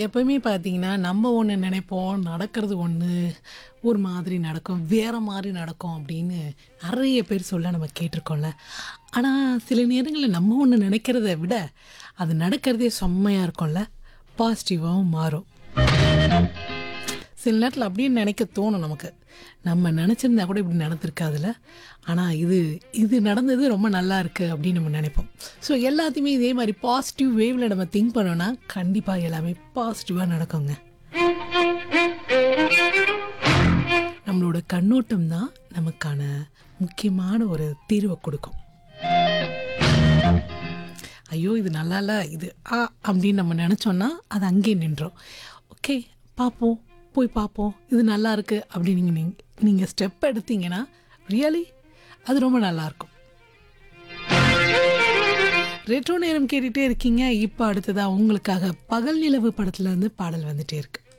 எப்பவுமே பார்த்தீங்கன்னா, நம்ம ஒண்ணு நினைப்போம், நடக்கிறது ஒண்ணு, ஒரு மாதிரி நடக்கும், வேற மாரி நடக்கும் அப்படின்னு நெறைய பேர் சொல்ல நம்ம கேட்டுருக்கோம்ல. ஆனா, சில நேரங்கள்ல நம்ம ஒண்ணு நினைக்கிறத விட, அது நடக்கிறதே செம்மையா இருக்கும்ல. பாசிட்டிவாவும் மாறும். சில நேரத்தில அப்படியே நினைக்க தோணும் நமக்கு. நம்ம நினச்சிருந்தா கூட இப்படி நடந்திருக்காதுல்ல. ஆனா இது இது நடந்தது ரொம்ப நல்லா இருக்கு அப்படின்னு நம்ம நினைப்போம். ஸோ எல்லாத்தையுமே இதே மாரி பாசிட்டிவ் வேவ்ல நம்ம திங்க் பண்ணோம்னா, கண்டிப்பா எல்லாமே பாசிட்டிவா நடக்குங்க. நம்மளோட கண்ணோட்டம் தான் நமக்கான முக்கியமான ஒரு தீர்வ குடுக்கும். ஐயோ! இது நல்லால்ல. இது ஆ அப்படின்னு நம்ம நெனச்சோம்னா, அது அங்கேயே நின்றும். ஓகே பார்ப்போம், போய் பார்ப்போம். இது நல்லாயிருக்கு அப்படின்னு நீங்க நீங் நீங்க ஸ்டெப் எடுத்தீங்கன்னா, ரியலி அது ரொம்ப நல்லாயிருக்கும். ரெட்ரோ நேரம் கேட்டுட்டே இருக்கீங்க. இப்ப அடுத்ததா உங்களுக்காக பகல் நிலவு படத்துலருந்து பாடல் வந்துட்டே இருக்கு.